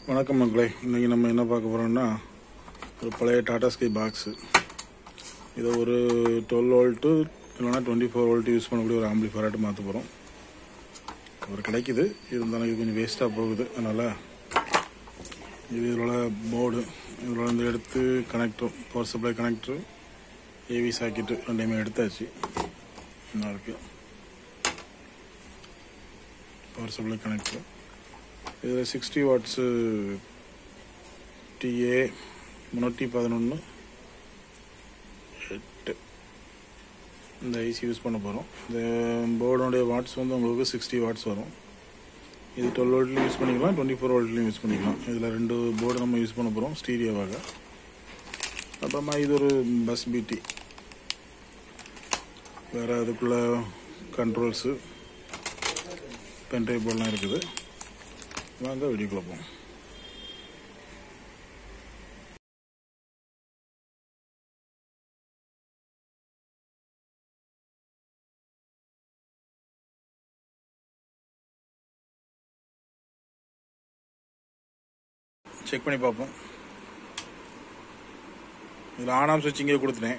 வணக்கம் மக்களே இன்றைக்கி நம்ம என்ன பார்க்க போகிறோம்னா ஒரு பழைய டாடா ஸ்கை பாக்ஸு இதை ஒரு டுவெல் வோல்ட்டு இல்லைனா டுவெண்ட்டி ஃபோர் வோல்ட் யூஸ் பண்ணக்கூடிய ஒரு ஆம்பிளிஃபராட்டு மாற்ற போகிறோம் ஒரு கிடைக்குது இருந்தாலும் இது கொஞ்சம் வேஸ்ட்டாக போகுது அதனால் இது இதோட போர்டு இதோட வந்து எடுத்து connector power supply connector AV socket ரெண்டையுமே எடுத்தாச்சு நல்லா இருக்குது பவர் சப்ளை கனெக்டர் இதில் சிக்ஸ்டி வாட்ஸு டிஏ முந்நூற்றி பதினொன்று எட்டு இந்த ஐசி யூஸ் பண்ண போகிறோம் இந்த போர்டோடைய வாட்ஸ் வந்து உங்களுக்கு சிக்ஸ்டி வாட்ஸ் வரும் இது டுவெல் வோல்ட்லையும் யூஸ் பண்ணிக்கலாம் டுவெண்ட்டி ஃபோர் வோல்ட்லையும் யூஸ் பண்ணிக்கலாம் இதில் ரெண்டு போர்டு நம்ம யூஸ் பண்ண போகிறோம் ஸ்டீரியோவாக அப்புறமா இது ஒரு பஸ் பிடி வேறு அதுக்குள்ள கண்ட்ரோல்ஸு பென்ட்ரைவ் போர்டெலாம் இருக்குது வாங்க வீடியோக்குள்ள போவோம் செக் பண்ணி பார்ப்போம் இதில் ஆன் ஆஃப் சுவிட்ச் இங்கே கொடுத்துட்டேன்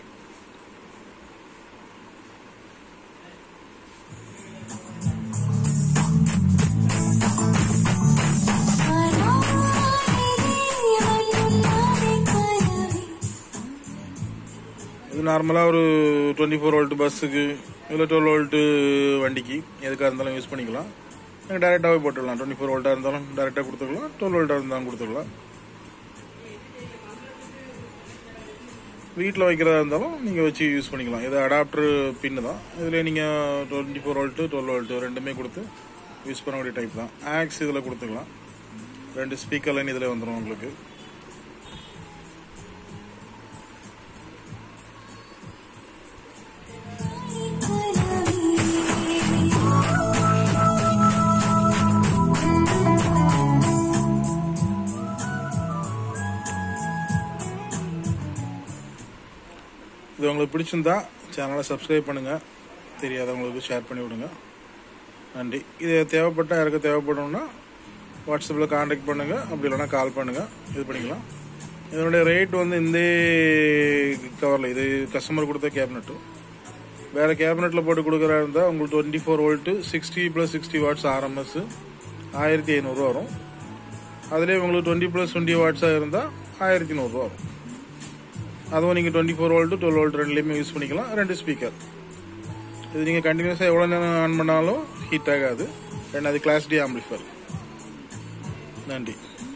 இது நார்மலாக ஒரு டுவெண்ட்டி ஃபோர் வோல்ட் பஸ்ஸுக்கு இல்லை டுவெல் வோல்ட்டு வண்டிக்கு எதுக்காக இருந்தாலும் யூஸ் பண்ணிக்கலாம் நீங்கள் டேரெக்டாகவே போட்டுக்கலாம் டுவெண்ட்டி ஃபோர் வோல்ட்டாக இருந்தாலும் டேரெக்டாக கொடுத்துக்கலாம் டுவெல் வோல்ட்டாக இருந்தாலும் கொடுத்துக்கலாம் வீட்டில் வைக்கிறதா இருந்தாலும் நீங்கள் வச்சு யூஸ் பண்ணிக்கலாம் இது அடாப்டர் பின்னு தான் இதில் நீங்கள் twenty four volt twelve volt ரெண்டுமே கொடுத்து யூஸ் பண்ணக்கூடிய டைப் தான் ஆக்ஸ் இதில் கொடுத்துக்கலாம் ரெண்டு ஸ்பீக்கர் லைன் இதில் வந்துடும் உங்களுக்கு இது உங்களுக்கு பிடிச்சிருந்தா சேனலை சப்ஸ்கிரைப் பண்ணுங்கள் தெரியாதவங்களுக்கு ஷேர் பண்ணி விடுங்க நன்றி இது தேவைப்பட்டால் யாருக்கு தேவைப்படணும்னா வாட்ஸ்அப்பில் காண்டாக்ட் பண்ணுங்கள் அப்படி இல்லைனா கால் பண்ணுங்கள் இது பண்ணிக்கலாம் இதனுடைய ரேட் வந்து இந்த கவரில் இது கஸ்டமர் கொடுத்த கேபினெட்டு வேறு கேபினெட்டில் போட்டு கொடுக்குறா இருந்தால் உங்களுக்கு twenty four volt sixty plus sixty watts RMS ஆயிரத்தி ஐநூறுரூவா வரும் அதுலேயே உங்களுக்கு டுவெண்ட்டி ப்ளஸ் டுவெண்ட்டி வாட்ஸாக இருந்தால் ஆயிரத்தி நூறுரூவா வரும் அதுவும் நீங்கள் twenty four volt twelve volt ரெண்டுலேயுமே யூஸ் பண்ணிக்கலாம் ரெண்டு ஸ்பீக்கர் இது நீங்கள் கண்டினியூஸாக எவ்வளோ நேரம் ஆன் பண்ணாலும் ஹீட் ஆகாது ரெண்டு அது கிளாஸ் டி ஆம்பிளிஃபர் நன்றி